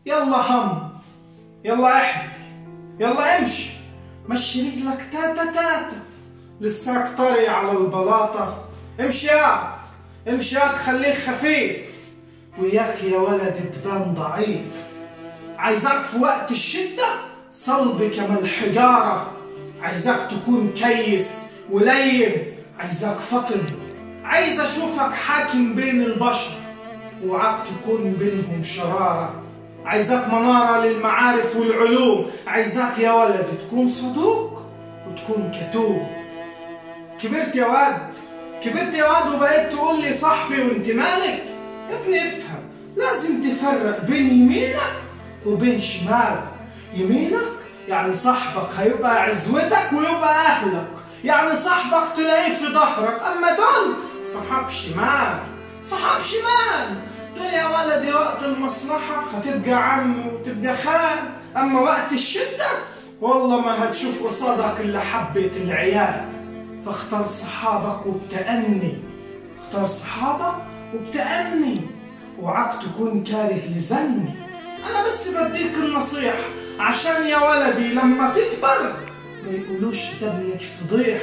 يلا هم يلا احبي يلا امشي مشي رجلك تاتا تاتا لساك طري على البلاطة امشي يا امشي يا تخليك خفيف وياك يا ولد تبان ضعيف عايزاك في وقت الشدة صلب كما الحجارة عايزاك تكون كيس ولين عايزاك فطن عايز اشوفك حاكم بين البشر وعاك تكون بينهم شرارة عايزاك منارة للمعارف والعلوم عايزاك يا ولد تكون صدوق وتكون كتوب كبرت يا واد كبرت يا واد وبقيت تقول لي صاحبي وانت مالك يا ابني افهم لازم تفرق بين يمينك وبين شمالك يمينك يعني صاحبك هيبقى عزوتك ويبقى اهلك يعني صاحبك تلاقيه في ظهرك اما دول صحاب شمال صحاب شمال دول يا ولدي وقت المصلحة هتبقى عم وتبقى خال اما وقت الشدة والله ما هتشوف قصادك الا حبة العيال فاختار صحابك وبتأني اختار صحابك وبتأني وعاك تكون كاره لزني انا بس بديك النصيحة عشان يا ولدي لما تكبر ما يقولوش ده ابنك فضيح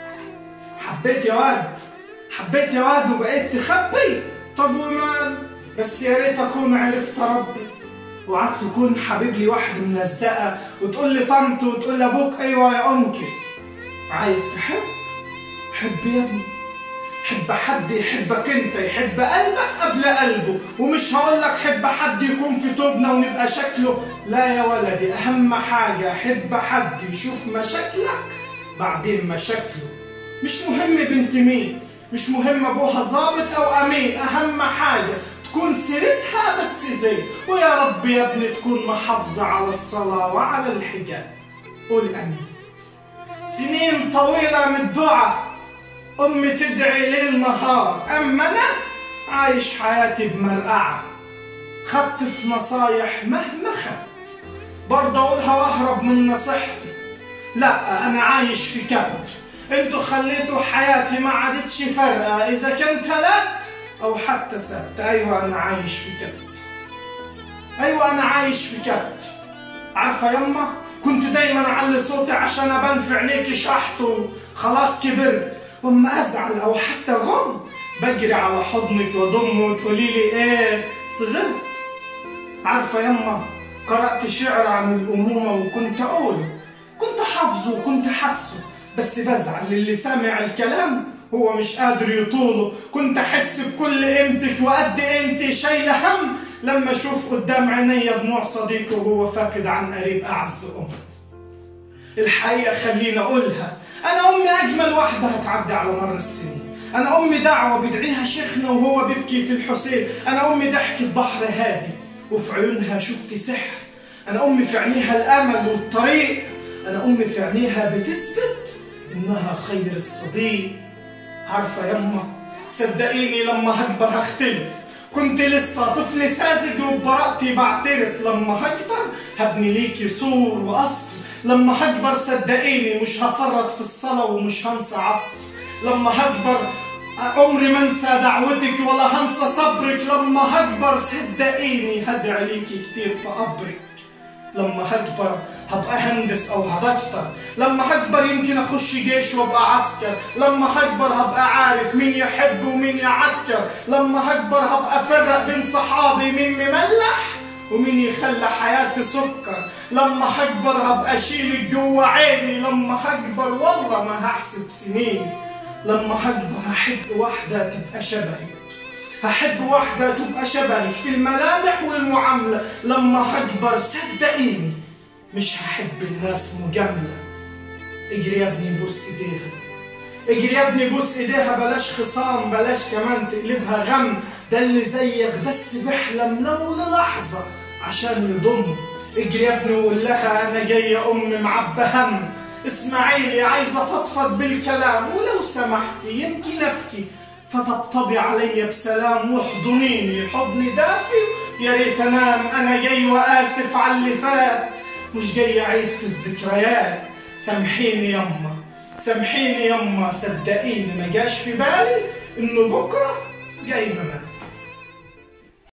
حبيت يا واد حبيت يا واد وبقيت تخبي طب ومال بس يا ريت اكون عرفت ربي وعاك تكون حبيب لي واحد ملزقه وتقول لي طنط وتقول لي ابوك ايوه يا انكل عايز تحب حب يا ابني حب حد يحبك انت يحب قلبك قبل قلبه ومش هقول لك حب حد يكون في توبنا ونبقى شكله لا يا ولدي اهم حاجه حب حد يشوف مشاكلك بعدين مشاكله مش مهم بنت مين مش مهم ابوها ظابط او امين اهم حاجه تكون سيرتها بس زي ويا رب يا ابني تكون محافظه على الصلاه وعلى الحجاب قول امين سنين طويله من الدعاء امي تدعي ليل نهار اما انا عايش حياتي بمرقعه خدت في نصايح مهما خدت برضه اقولها واهرب من نصيحتي لا انا عايش في كبت انتوا خليتوا حياتي ما عادتش فارقه اذا كان تلات او حتى سبت ايوه انا عايش في كبت ايوه انا عايش في كبت عارفه يما كنت دايما اعلي صوتي عشان ابان في عينيكي شحط وخلاص كبرت واما ازعل او حتى غم بجري على حضنك واضمه وتقولي لي ايه صغرت عارفه يما قرات شعر عن الامومه وكنت اقوله كنت حافظه وكنت حاسه بس بزعل اللي سامع الكلام هو مش قادر يطوله كنت احس بكل قيمتك وقد إيه انت شايله هم لما اشوف قدام عينيا دموع صديقي وهو فاقد عن قريب اعز ام الحقيقه خليني اقولها انا امي اجمل واحده هتعدي على مر السنين انا امي دعوه بيدعيها شيخنا وهو بيبكي في الحسين انا امي ضحكة بحر هادي وفي عيونها شفت سحر انا امي في عينيها الامل والطريق انا امي في عينيها بتثبت انها خير الصديق عارفه يما صدقيني لما هكبر هختلف كنت لسه طفل ساذج وببراءتي بعترف لما هكبر هبني ليكي سور وقصر لما هكبر صدقيني مش هفرط في الصلاة ومش هنسى عصر لما هكبر عمري ما انسى دعوتك ولا هنسى صبرك لما هكبر صدقيني هدعي ليكي كتير في قبرك لما هكبر هبقى هندس او هدكتر لما هكبر يمكن اخش جيش وابقى عسكر لما هكبر هبقى عارف مين يحب ومين يعكر لما هكبر هبقى افرق بين صحابي مين مملح ومين يخلى حياتي سكر لما هكبر هبقى اشيلك جوا عيني لما هكبر والله ما هحسب سنين لما هكبر هحب واحدة تبقى شبهك هحب واحدة تبقى شبهك في الملامح والمعاملة لما هكبر صدقيني مش هحب الناس مجاملة اجري يا ابني بوس ايديها اجري يا ابني بوس ايديها بلاش خصام بلاش كمان تقلبها غم ده اللي زيك بس بيحلم لو للحظة عشان يضم اجري يا ابني وقول لها انا جاية ام معبى هم اسمعي لي عايزة افضفض بالكلام ولو سمحتي يمكن ابكي فطبطبي علي بسلام واحضنيني حضني دافي يا ريت انام انا جاي واسف على اللي فات مش جاي اعيد في الذكريات سامحيني يما سامحيني يما صدقيني ما جاش في بالي انه بكره جاي ممات